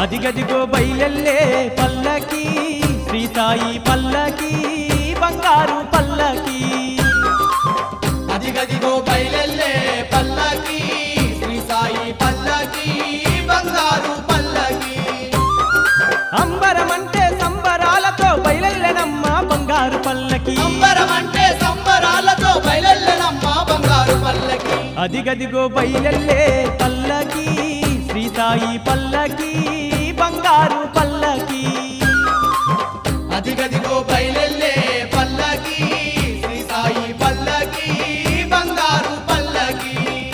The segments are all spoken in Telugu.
అదిగదిగో బయలెల్లే పల్లకి శ్రీ సాయి పల్లకి బంగారు పల్లకి అదిగదిగో బయలెల్లే పల్లకి శ్రీ సాయి పల్లకి బంగారు పల్లకి అంబరమంటే సంబరాలతో బయలెల్లెనమ్మ బంగారు పల్లకి సంబరం అంటే సంబరాలతో బయలెల్లనమ్మ బంగారు పల్లకి అదిగదిగో బయలెల్లే పల్లకి శ్రీ సాయి పల్లకి బంగారు పల్లకి అదిగదిగో బయలెల్లే పల్లకి శ్రీ సాయి పల్లకి బంగారు పల్లకి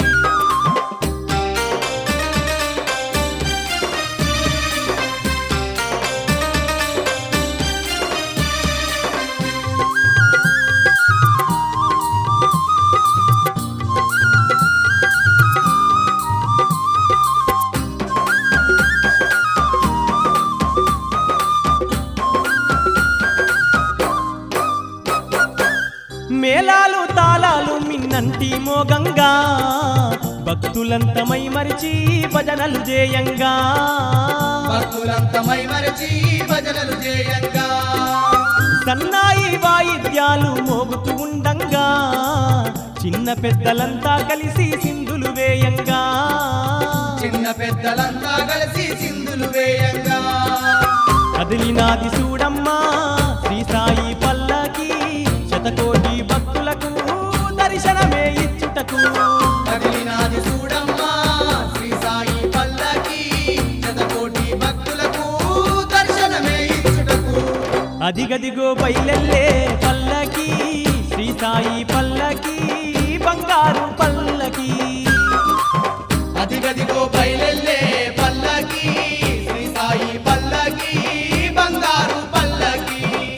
మేళాలు తాళాలు మిన్నంటి మోగంగా భక్తులంతమై మరిచి భజనలు చేయంగా భక్తులంతమై మరచి భజనలు చేయంగా సన్నాయి వాయిద్యాలు మోగుతూ ఉండంగా చిన్న పెద్దలంతా కలిసి సింధులు వేయంగా చిన్న పెద్దలంతా కలిసి సింధులు వేయంగా కదిలినాది చూడమ్మా శ్రీ సాయి పల్లకి శతకోటి భక్తులకు దర్శనమే ఇచ్చుటకు కదిలినాది చూడమ్మా శ్రీ సాయి పల్లకి శతకోటి భక్తులకు దర్శనమే ఇచ్చుటకు అదిగదిగో బయలెల్లే పల్లకి శ్రీ సాయి పల్లకి బంగారు పల్లకి అదిగదిగో బయలెల్లే పల్లకి శ్రీ సాయి పల్లకి బంగారు పల్లకి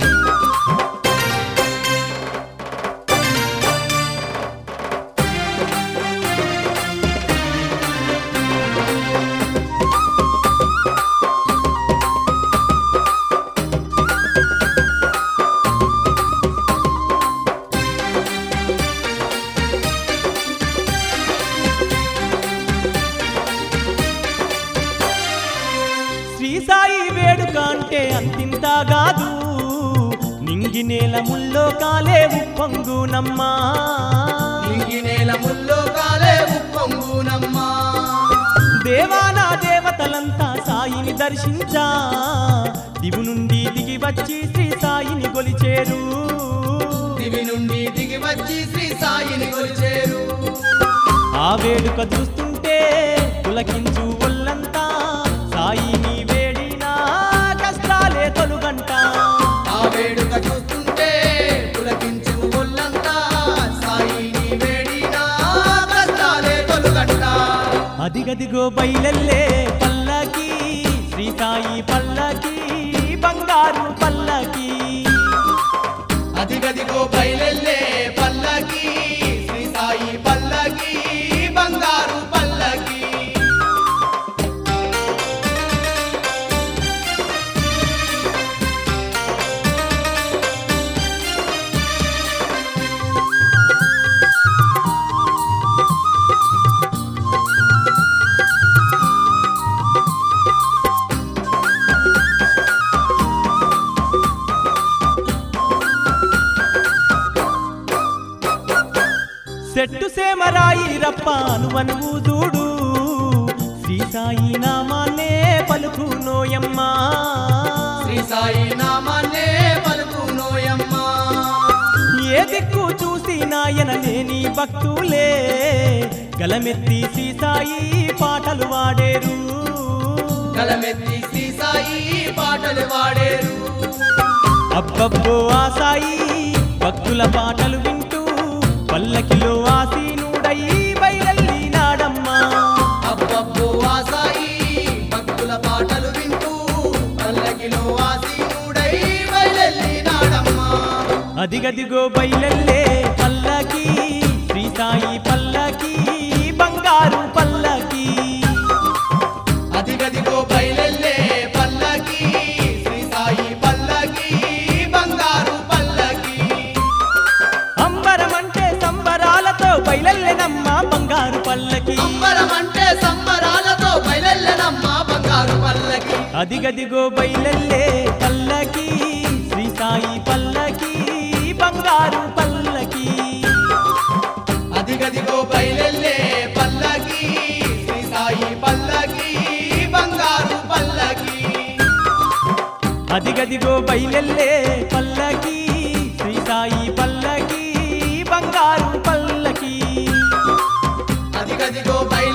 శ్రీ సాయి వేడుక అంటే అంతింత కాదు నింగి నేల ముల్లో కాలే ఉప్పొంగునమ్మా ఇంగి నేల ముల్లో కాలే ఉప్పొంగునమ్మా దేవానా దేవతలంతా సాయిని దర్శించా దివు నుండి దిగి వచ్చి శ్రీ సాయిని కొలిచేరు దివి నుండి దిగి వచ్చి శ్రీ సాయిని కొలిచేరు ఆ వేడుక చూస్తుంటే పులకించు ఒళ్ళంతా సాయిని వేడినా కష్టాలే తొలుగంట ఆ వేడుక చూస్తుంటే పులకించు ఒళ్ళంతా సాయిని వేడినా కష్టాలే తొలుగంట అదిగదిగో బయలెల్లే పల్లకి శ్రీ సాయి పల్లకి బంగారు పల్లకి అదిగదిగో బయలెల్లే పల్లకి శ్రీ సాయి పల్లకి బంగారు పల్లకి సెట్టు సేమరాయి రప్ప అనువనువు చూడు శ్రీ సాయి నామాన్నే పలుకు నోయమ్మా శ్రీ సాయి నామాన్నే పలుకు నోయమ్మా ఏ దిక్కు చూసి నాయన లేని భక్తులే గలమెత్తి శ్రీ సాయి పాటలు వాడేరు గలమెత్తి శ్రీ సాయి పాటలు వాడేరు అబ్బబ్బో ఆ సాయి భక్తుల పాటలు వింటూ పల్లకిలో ఆసీనుడై బయలెల్లినాడమ్మా అబ్బబ్బో ఆ సాయి భక్తుల పాటలు వింటూ పల్లకిలో ఆసీనుడై బయలెల్లినాడమ్మా అదిగదిగో బయలెల్లే పల్లకి శ్రీ సాయి పల్లకి బంగారు పల్లకి అదిగదిగో బయలెల్లే పల్లకి శ్రీ సాయి పల్లకి బంగారు పల్లకి అంబరమంటే సంబరాలతో బయలెల్లెనమ్మ బంగారు పల్లకి సంబరం అంటే సంబరాలతో బయలెల్లనమ్మ బంగారు పల్లకి అదిగదిగో బయలల్లే పల్లకి శ్రీ సాయి పల్లకి బంగారు పల్లకి అదిగదిగో బయలెల్లే పల్లకి శ్రీ సాయి పల్లకి బంగారు పల్లకి అదిగదిగో బయలల్లే పల్లకి శ్రీ సాయి పల్లకి బంగారు పల్లకి అదిగదిగో బయలు